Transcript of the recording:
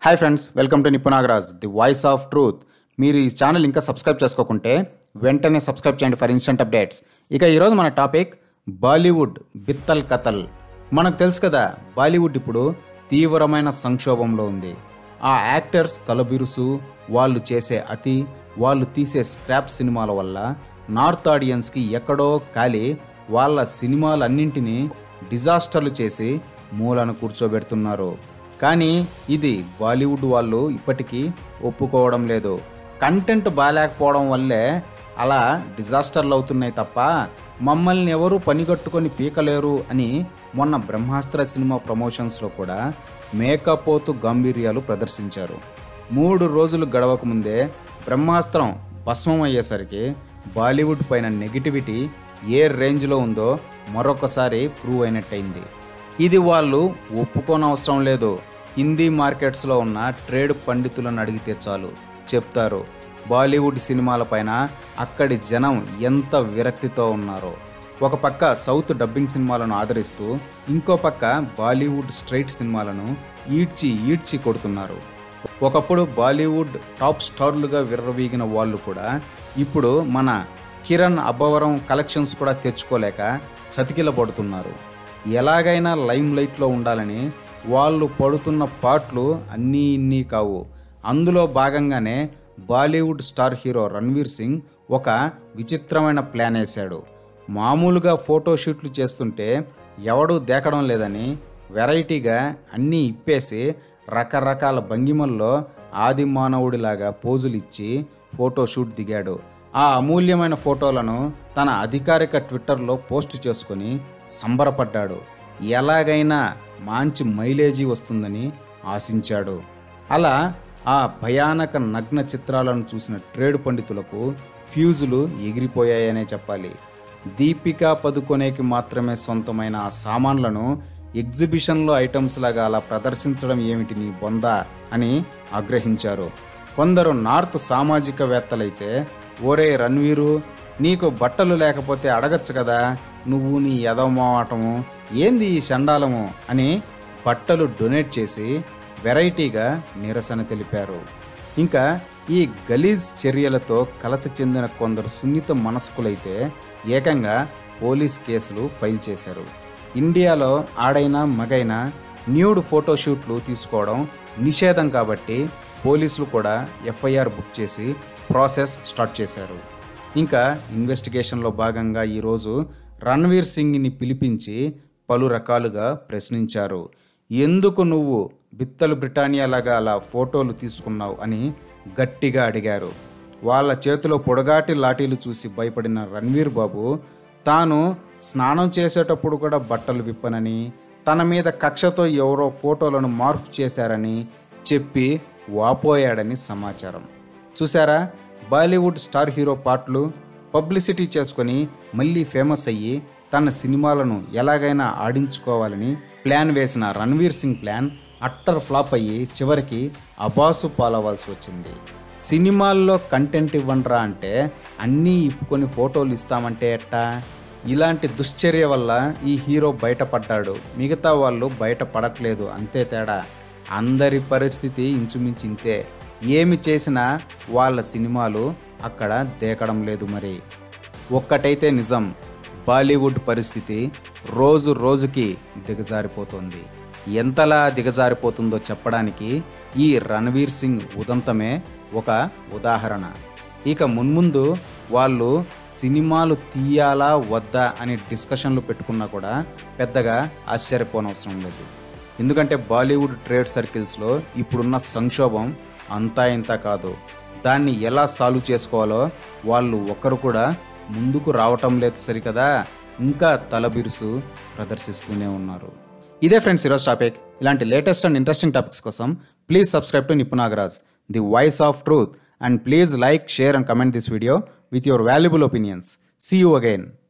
hi friends welcome to Nipunagaraj the voice of truth మీరు ఈ channel ఇంకా సబ్స్క్రైబ్ చేసుకోకుంటే వెంటనే సబ్స్క్రైబ్ చేయండి ఫర్ ఇన్స్టెంట్ అప్డేట్స్ ఇక ఈరోజు మన టాపిక్ బాలీవుడ్ బిత్తల్ కథల్ మనకు తెలుసు కదా బాలీవుడ్ ఇప్పుడు తీవ్రమైన సంక్షోభంలో ఉంది ఆ యాక్టర్స్ తలబిరుసు వాళ్ళు చేసే అతి వాళ్ళు తీసే స్క్రాప్ సినిమాల వల్ల నార్త్ ఆడియన్స్కి ఎక్కడో ఖాళీ వాళ్ళ సినిమాలన్నింటినీ డిజాస్టర్లు చేసి మూలను కూర్చోబెడుతున్నారు కానీ ఇది బాలీవుడ్ వాళ్ళు ఇప్పటికీ ఒప్పుకోవడం లేదు కంటెంట్ బాగాలేకపోవడం వల్లే అలా డిజాస్టర్లు అవుతున్నాయి తప్ప మమ్మల్ని ఎవరు పనిగట్టుకొని పీకలేరు అని మొన్న బ్రహ్మాస్త్ర సినిమా ప్రమోషన్స్లో కూడా మేకపోతు గాంభీర్యాలు ప్రదర్శించారు మూడు రోజులు గడవక ముందే బ్రహ్మాస్త్రం భస్మం అయ్యేసరికి బాలీవుడ్ పైన నెగిటివిటీ ఏ రేంజ్లో ఉందో మరొకసారి ప్రూవ్ అయినట్టయింది ఇది వాళ్ళు ఒప్పుకోనవసరం లేదు హిందీ మార్కెట్స్లో ఉన్న ట్రేడ్ పండితులను అడిగితే చాలు చెప్తారు బాలీవుడ్ సినిమాలపైన అక్కడి జనం ఎంత విరక్తితో ఉన్నారో ఒక పక్క సౌత్ డబ్బింగ్ సినిమాలను ఆదరిస్తూ ఇంకో పక్క బాలీవుడ్ స్ట్రైట్ సినిమాలను ఈడ్చి ఈడ్చి కొడుతున్నారు ఒకప్పుడు బాలీవుడ్ టాప్ స్టార్లుగా విర్రవీగిన వాళ్ళు కూడా ఇప్పుడు మన కిరణ్ అబ్బవరం కలెక్షన్స్ కూడా తెచ్చుకోలేక చతికిల పడుతున్నారు ఎలాగైనా లైమ్ లైట్లో ఉండాలని వాళ్ళు పడుతున్న పాటలు అన్నీ ఇన్నీ కావు అందులో భాగంగానే Bollywood star hero Ranveer Singh ఒక విచిత్రమైన ప్లాన్ వేశాడు మామూలుగా ఫోటో షూట్లు చేస్తుంటే ఎవడూ దేకడం లేదని వెరైటీగా అన్నీ ఇప్పేసి రకరకాల భంగిమల్లో ఆది మానవుడిలాగా పోజులు ఇచ్చి ఫోటో షూట్ దిగాడు ఆ అమూల్యమైన ఫోటోలను తన అధికారిక ట్విట్టర్లో పోస్ట్ చేసుకొని సంబరపడ్డాడు ఎలాగైనా మంచి మైలేజీ వస్తుందని ఆశించాడు అలా ఆ భయానక నగ్న చిత్రాలను చూసిన ట్రేడ్ పండితులకు ఫ్యూజులు ఎగిరిపోయాయనే చెప్పాలి దీపికా పదుకొనేకి మాత్రమే సొంతమైన ఆ సామాన్లను ఎగ్జిబిషన్లో ఐటమ్స్ లాగా అలా ప్రదర్శించడం ఏమిటి నీ బొంద అని ఆగ్రహించారు కొందరు నార్త్ సామాజికవేత్తలైతే ఓరే రణ్వీరు నీకు బట్టలు లేకపోతే అడగచ్చు కదా నువ్వు నీ ఎదవమావటము ఏంది ఈ చండాలము అని బట్టలు డొనేట్ చేసి వెరైటీగా నిరసన తెలిపారు ఇంకా ఈ గలీజ్ చర్యలతో కలత చెందిన కొందరు సున్నిత మనస్కులైతే ఏకంగా పోలీస్ కేసులు ఫైల్ చేశారు ఇండియాలో ఆడైనా మగైనా న్యూడ్ ఫోటోషూట్లు తీసుకోవడం నిషేధం కాబట్టి పోలీసులు కూడా ఎఫ్ఐఆర్ బుక్ చేసి ప్రాసెస్ స్టార్ట్ చేశారు ఇంకా ఇన్వెస్టిగేషన్లో భాగంగా ఈరోజు రణ్వీర్ సింగ్ని పిలిపించి పలు రకాలుగా ప్రశ్నించారు ఎందుకు నువ్వు బిత్తలు బ్రిటానియా లాగా అలా ఫోటోలు తీసుకున్నావు అని గట్టిగా అడిగారు వాళ్ళ చేతిలో పొడగాటి లాఠీలు చూసి భయపడిన రణ్వీర్ బాబు తాను స్నానం చేసేటప్పుడు కూడా బట్టలు విప్పనని తన మీద కక్షతో ఎవరో ఫోటోలను మార్ఫ్ చేశారని చెప్పి వాపోయాడని సమాచారం చూసారా బాలీవుడ్ స్టార్ హీరో పాటలు పబ్లిసిటీ చేసుకొని మళ్ళీ ఫేమస్ అయ్యి తన సినిమాలను ఎలాగైనా ఆడించుకోవాలని ప్లాన్ వేసిన Ranveer Singh plan utter flop అయ్యి చివరికి అబాసు పాలవాల్సి వచ్చింది సినిమాల్లో కంటెంట్ ఇవ్వండిరా అంటే అన్నీ ఇప్పుకొని ఫోటోలు ఇస్తామంటే ఎట్టా ఇలాంటి దుశ్చర్య వల్ల ఈ హీరో బయటపడ్డాడు మిగతా వాళ్ళు బయటపడట్లేదు అంతే తేడా అందరి పరిస్థితి ఇంచుమించు ఇంతే ఏమి చేసినా వాళ్ళ సినిమాలు అక్కడ దేకడం లేదు మరి ఒక్కటైతే నిజం బాలీవుడ్ పరిస్థితి రోజు రోజుకి దిగజారిపోతుంది ఎంతలా దిగజారిపోతుందో చెప్పడానికి ఈ రణవీర్ సింగ్ ఉదంతమే ఒక ఉదాహరణ ఇక మున్ముందు వాళ్ళు సినిమాలు తీయాలా వద్దా అని డిస్కషన్లు పెట్టుకున్నా కూడా పెద్దగా ఆశ్చర్యపోనవసరం లేదు ఎందుకంటే బాలీవుడ్ ట్రేడ్ సర్కిల్స్లో ఇప్పుడున్న సంక్షోభం అంతా ఇంత కాదు దాన్ని ఎలా సాల్వ్ చేసుకోవాలో వాళ్ళు ఒక్కరు కూడా ముందుకు రావటం లేదు సరికదా ఇంకా తలబిరుసు ప్రదర్శిస్తూనే ఉన్నారు ఇదే ఫ్రెండ్స్ ఈరోజు టాపిక్ ఇలాంటి లేటెస్ట్ అండ్ ఇంట్రెస్టింగ్ టాపిక్స్ కోసం please subscribe to Nipunagaraj the voice of truth and please like share and comment this video with your valuable opinions see you again